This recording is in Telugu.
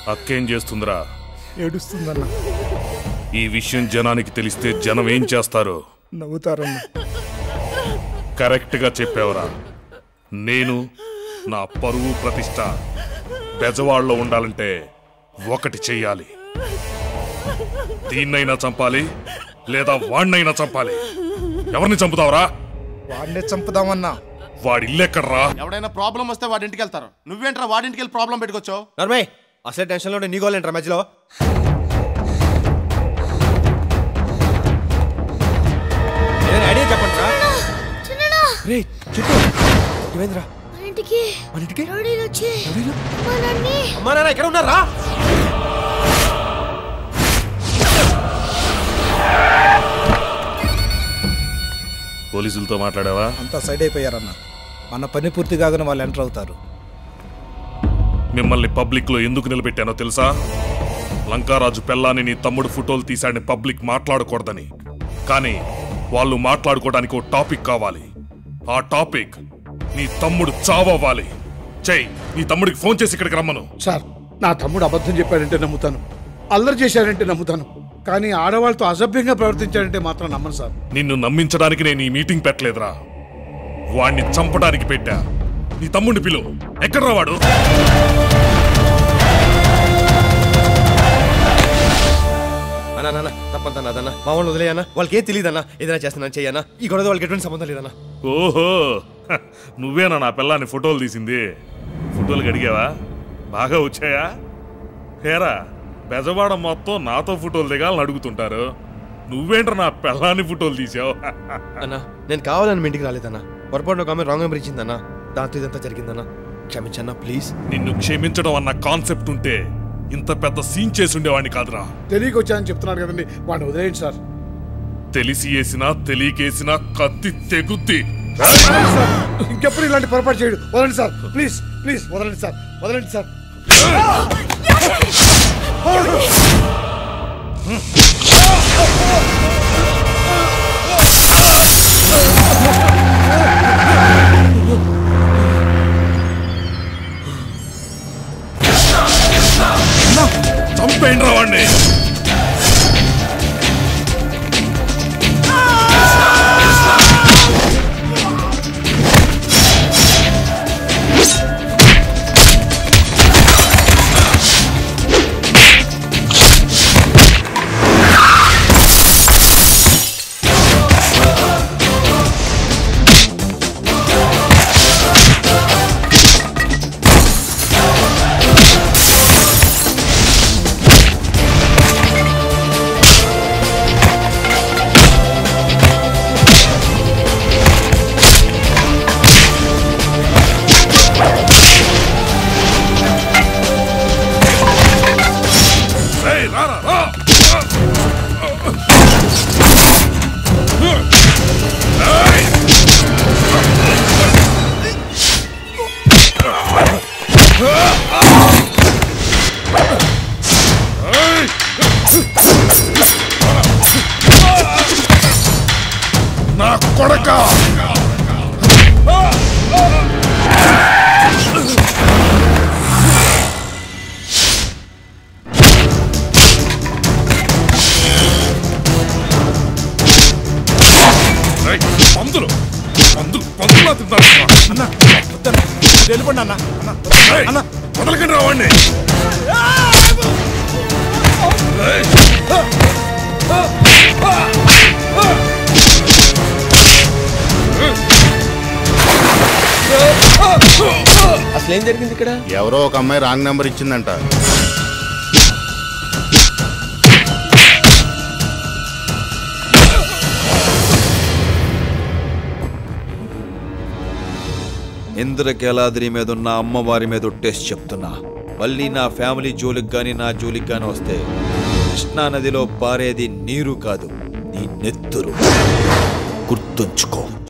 అక్కేం చేస్తుందిరా ఏడుస్తుందన్న ఈ విషయం జనానికి తెలిస్తే జనం ఏం చేస్తారు నవ్వుతారన్న కరెక్ట్గా చెప్పావురా నేను నా పరువు ప్రతిష్ట బెజవాడలో ఉండాలంటే ఒకటి చెయ్యాలి దీన్నైనా చంపాలి లేదా వాణ్ణైనా చంపాలి ఎవరిని చంపుతావురా వాడినే చంపుదామన్నా వాడి ఇల్లెక్కడ్రా ఎవడైనా ప్రాబ్లం వస్తే వాడి ఇంటికి వెళ్తారు నువ్వేంట్రా వాడింటికి వెళ్ళి ప్రాబ్లం పెట్టుకోవచ్చు నర్మయ్ అసలే టెన్షన్లో ఉంటే నీ గోలేంట్రా మధ్యలో ఏదైనా ఐడియా చెప్పండి రా చిన్నడా రే చెప్పు ఏమైందిరా మన ఇంటికి మన ఇంటికి రౌడీలు వచ్చి మా నన్ని అమ్మా నాన్న ఎక్కడ ఉన్నారా పోలీసులతో మాట్లాడావా అంతా సైడ్ అయిపోయారన్న మన పని పూర్తి కాగానే వాళ్ళు ఎంటర్ అవుతారు మిమ్మల్ని పబ్లిక్ లో ఎందుకు నిలబెట్టానో తెలుసా లంకారాజు పెళ్ళాని నీ తమ్ముడు ఫోటోలు తీశాడని పబ్లిక్ మాట్లాడకూడదని కానీ వాళ్ళు మాట్లాడుకోవడానికి ఓ టాపిక్ కావాలి ఆ టాపిక్ నీ తమ్ముడు చావవ్వాలి చెయ్ నీ తమ్ముడికి ఫోన్ చేసి ఇక్కడికి రమ్మను సార్ నా తమ్ముడు అబద్ధం చెప్పాడంటే నమ్ముతాను అల్లరి చేశాడంటే నమ్ముతాను కానీ ఆడవాళ్ళతో అసభ్యంగా ప్రవర్తించాడంటే మాత్రం నమ్మను సార్ నిన్ను నమ్మించడానికి నేను ఈ మీటింగ్ పెట్టలేదురా వాణ్ణి చంపడానికి పెట్టా నీ తమ్ముడిని పిలు ఎక్కడ్రా వాడు అన్నా నాన్న తప్పంత అదన్న మా వాళ్ళు వదిలేయన్నా వాళ్ళకి ఏం తెలియదన్నా ఏదైనా చేస్తున్నాను చెయ్యన్నా ఈ గొడవ వాళ్ళకి ఎటువంటి సంబంధం లేదన్నా ఓహో హ, నువ్వేనా నా పిల్లాన్ని ఫోటోలు తీసింది ఫోటోలు గడిగావా బాగా వచ్చాయా హేరా బెజవాడ మొత్తం నాతో ఫోటోలు దిగాలని అడుగుతుంటారు నువ్వేంట్రా నా పిల్లాన్ని ఫోటోలు తీసావు అన్నా నేను కావాలని మీ ఇంటికి రాలేదన్నా పొరపాటున ఒక ఆమె రాంగ్ నెంబర్ ఇచ్చిందన్నా దాంతో ఇదంతా జరిగిందన్నా క్షమించన్నా ప్లీజ్ నిన్ను క్షమించడం అన్న కాన్సెప్ట్ ఉంటే ఇంత పెద్ద సీన్ చేసి ఉండేవాడిని కాదురా తెలియక వచ్చానని చెప్తున్నాడు కదండి వాడిని వదిలేయండి సార్ తెలిసి వేసినా తెలియకేసినా కత్తి తెగుద్ది సార్ ఇంకెప్పుడు ఇలాంటి పొరపాటు చేయడు వదలండి సార్ ప్లీజ్ ప్లీజ్ వదలండి సార్ వదలండి సార్ చంపేయండి వాడిని ఏయ్, రారా, రా. ఏయ్. ఏయ్. నా కొడక ఏయ్, పందులు పందులు పందులా తింటారు అన్న వద్దన్న వెళ్ళిపోండి అన్న అన్న ఏయ్, అన్న వదలకండి రా వాడిని ఏయ్. అసలు ఏం జరిగింది ఇక్కడ ఎవరో ఒక అమ్మాయి రాంగ్ నెంబర్ ఇచ్చిందంట ఇంద్రకేలాద్రి మీద ఉన్న అమ్మవారి మీద టెస్ట్ చెప్తున్నా మళ్ళీ నా ఫ్యామిలీ జోలికి కానీ నా జోలికి కానీ వస్తే కృష్ణా నదిలో పారేది నీరు కాదు నీ నెత్తురు గుర్తుంచుకో